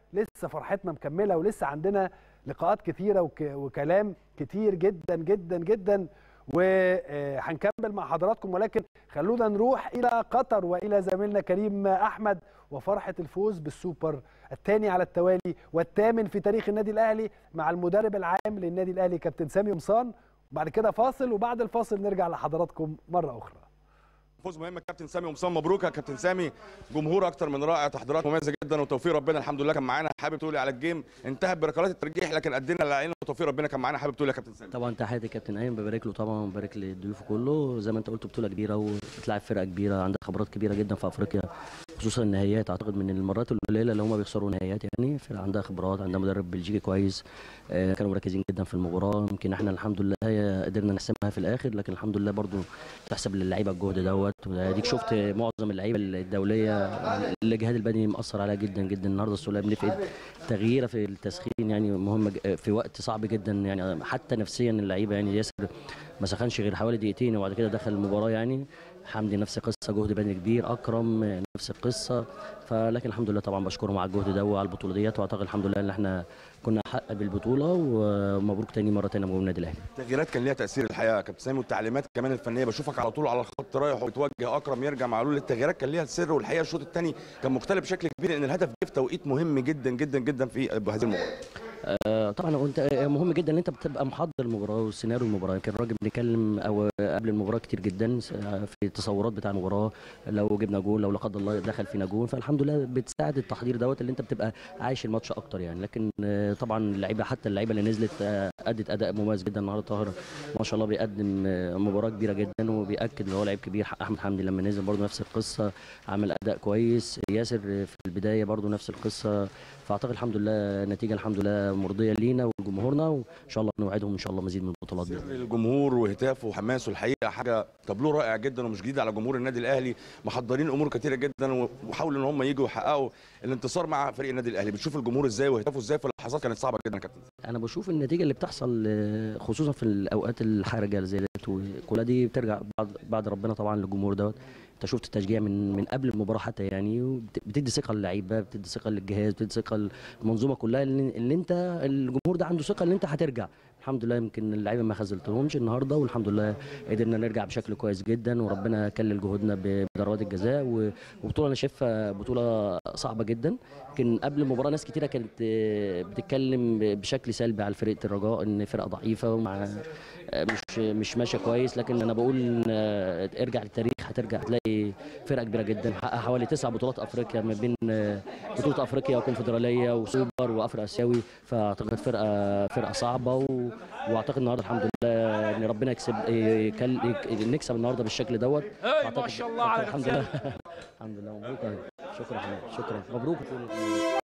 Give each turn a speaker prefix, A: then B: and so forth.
A: لسه فرحتنا مكمله ولسه عندنا لقاءات كثيره وك... وكلام كتير جدا جدا جدا وهنكمل مع حضراتكم ولكن خلونا نروح الى قطر والى زميلنا كريم احمد وفرحه الفوز بالسوبر الثاني على التوالي والثامن في تاريخ النادي الاهلي مع المدرب العام للنادي الاهلي كابتن سامي قمصان وبعد كده فاصل وبعد الفاصل نرجع لحضراتكم مره اخرى
B: فوز مهم كابتن سامي ومصطفى مبروك يا كابتن سامي جمهور اكتر من رائع تحضيرات مميزه جدا وتوفيق ربنا الحمد لله كان معانا حابب تقولي على الجيم انتهت بركلات الترجيح لكن ادينا اللي علينا وتوفيق ربنا كان معانا حابب تقولي يا كابتن سامي
C: طبعا تحياتي كابتن ايمن ببارك له طبعا وببارك لضيوفه كله زي ما انت قلت بطوله كبيره وبتلعب فرقه كبيره عندها خبرات كبيره جدا في افريقيا خصوصا النهائيات اعتقد من المرات القليله اللي هم بيخسروا نهائيات يعني فرقه عندها خبرات عندها مدرب بلجيكي كويس آه، كانوا مركزين جدا في المباراه يمكن احنا الحمد لله قدرنا نحسمها في الاخر لكن الحمد لله برضو تحسب للعيبه الجهد دوت اديك شفت معظم اللعيبه الدوليه الجهاد البدني مأثر عليها جدا جدا النهارده السوليه بنفقد تغييره في التسخين يعني مهمه ج- في وقت صعب جدا يعني حتى نفسيا اللعيبه يعني ياسر ما سخنش غير حوالي دقيقتين وبعد كده دخل المباراه يعني حمدي نفس القصه جهد بدني كبير اكرم نفس القصه فلكن الحمد لله طبعا بشكرهم على الجهد ده وعلى البطوله ديت واعتقد الحمد لله ان احنا كنا حق بالبطوله ومبروك تاني مره تانيه مبروك النادي الاهلي
B: التغييرات كان ليها تاثير الحقيقه يا كابتن سامي والتعليمات كمان الفنيه بشوفك على طول على الخط رايح وبتوجه اكرم يرجع معلول التغييرات كان ليها سر والحقيقه الشوط الثاني كان مختلف بشكل كبير لان الهدف جه في توقيت مهم جدا جدا جدا في هذه المباراه
C: آه، طبعا هو انت مهم جدا ان انت بتبقى محضر المباراه وسيناريو المباراه يمكن الراجل بنتكلم او قبل المباراه كتير جدا في التصورات بتاع المباراه لو جبنا جول لو لا قدر الله دخل فينا جول فالحمد لله بتساعد التحضير دوت اللي انت بتبقى عايش الماتش اكتر يعني لكن آه، طبعا اللعيبه حتى اللعيبه اللي نزلت آه، ادت اداء مميز جدا النهارده طاهر ما شاء الله بيقدم آه، مباراه كبيره جدا وبياكد ان هو لعيب كبير احمد حمدي لما نزل برضه نفس القصه عمل اداء كويس ياسر في البدايه برضه نفس القصه فاعتقد الحمد لله نتيجه الحمد لله مرضيه لينا ولجمهورنا وان شاء الله نوعدهم ان شاء الله مزيد من البطولات دي
B: سر الجمهور وهتافه وحماسه الحقيقه حاجه تابلوه رائع جدا ومش جديد على جمهور النادي الاهلي محضرين امور كتيره جدا وحاولوا ان هم يجوا يحققوا الانتصار مع فريق النادي الاهلي بتشوف الجمهور ازاي وهتافه ازاي في لحظات كانت صعبه جدا يا كابتن
C: انا بشوف النتيجه اللي بتحصل آه، خصوصا في الاوقات الحرجه اللي زي ديت وكلها دي بترجع بعد بعد ربنا طبعا للجمهور دوت انت شفت التشجيع من من قبل المباراه حتى يعني وبت- بتدي ثقه للعيبه بتدي ثقه للجهاز بتدي ثقه للمنظومه كلها اللي, اللي انت الجمهور ده عنده ثقه ان انت هترجع الحمد لله يمكن اللعيبه ما خذلتهمش النهارده والحمد لله قدرنا نرجع بشكل كويس جدا وربنا كلل جهودنا بضربات الجزاء و- وبطوله انا شايفها بطوله صعبه جدا يمكن قبل المباراه ناس كتيره كانت آه، بتتكلم بشكل سلبي على فرقه الرجاء ان فرقه ضعيفه ومع آه، مش مش ماشيه كويس لكن انا بقول إن، آه، ارجع للتاريخ هترجع تلاقي فرقه كبيره جدا محققه حوالي تسع بطولات افريقيا ما بين آه، بطوله افريقيا وكونفدراليه وسوبر وافريقيا اسيوي فاعتقد فرقه فرقه صعبه و... واعتقد النهارده الحمد لله ان ربنا يكسب يكل... يك- نكسب النهارده بالشكل دوت
D: ما شاء الله على
C: الحمد لله الحمد لله مبروك شكرا شكرا مبروك